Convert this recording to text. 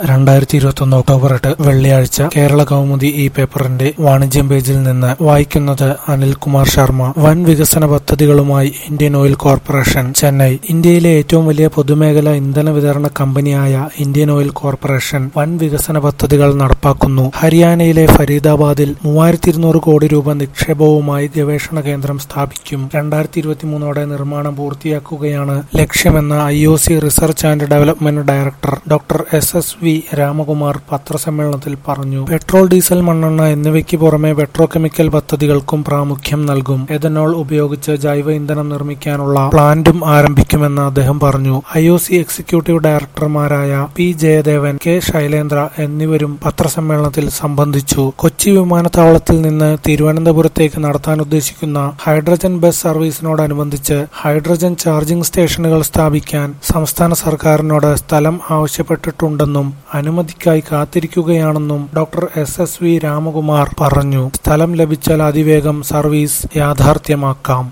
രണ്ടായിരത്തി ഇരുപത്തൊന്ന് ഒക്ടോബർ എട്ട് വെള്ളിയാഴ്ച കേരള കൗമുദി ഈ പേപ്പറിന്റെ വാണിജ്യം പേജിൽ നിന്ന് വായിക്കുന്നത് അനിൽകുമാർ ശർമ്മ വൻ വികസന പദ്ധതികളുമായി ഇന്ത്യൻ ഓയിൽ കോർപ്പറേഷൻ ചെന്നൈ ഇന്ത്യയിലെ ഏറ്റവും വലിയ പൊതുമേഖലാ ഇന്ധന വിതരണ കമ്പനിയായ ഇന്ത്യൻ ഓയിൽ കോർപ്പറേഷൻ വൻ വികസന പദ്ധതികൾ നടപ്പാക്കുന്നു ഹരിയാനയിലെ ഫരീദാബാദിൽ മൂവായിരത്തി ഇരുന്നൂറ് കോടി രൂപ നിക്ഷേപവുമായി ഗവേഷണ കേന്ദ്രം സ്ഥാപിക്കും രണ്ടായിരത്തി ഇരുപത്തിമൂന്നോടെ നിർമ്മാണം പൂർത്തിയാക്കുകയാണ് ലക്ഷ്യമെന്ന് I O C research and development director doctor S S V Ramakumar പത്രസമ്മേളനത്തിൽ പറഞ്ഞു പെട്രോൾ ഡീസൽ മണ്ണെണ്ണ എന്നിവയ്ക്ക് പുറമെ പെട്രോ കെമിക്കൽ പദ്ധതികൾക്കും പ്രാമുഖ്യം നൽകും എഥനോൾ ഉപയോഗിച്ച് ജൈവ ഇന്ധനം നിർമ്മിക്കാനുള്ള പ്ലാന്റും ആരംഭിക്കുമെന്ന് അദ്ദേഹം പറഞ്ഞു ഐ ഒ സി എക്സിക്യൂട്ടീവ് ഡയറക്ടർമാരായ പി ജയദേവൻ കെ ശൈലേന്ദ്ര എന്നിവരും പത്രസമ്മേളനത്തിൽ സംബന്ധിച്ചു കൊച്ചി വിമാനത്താവളത്തിൽ നിന്ന് തിരുവനന്തപുരത്തേക്ക് നടത്താൻ ഉദ്ദേശിക്കുന്ന ഹൈഡ്രജൻ ബസ് സർവീസിനോടനുബന്ധിച്ച് ഹൈഡ്രജൻ ചാർജിംഗ് സ്റ്റേഷനുകൾ സ്ഥാപിക്കാൻ സംസ്ഥാന സർക്കാരിനോട് സ്ഥലം ആവശ്യപ്പെട്ടിട്ടുണ്ടെന്നും അനുമതിക്കായി കാത്തിരിക്കുകയാണെന്നും doctor S S V Ramakumar പറഞ്ഞു സ്ഥലം ലഭിച്ചാൽ അതിവേഗം സർവീസ് യാഥാർത്ഥ്യമാക്കാം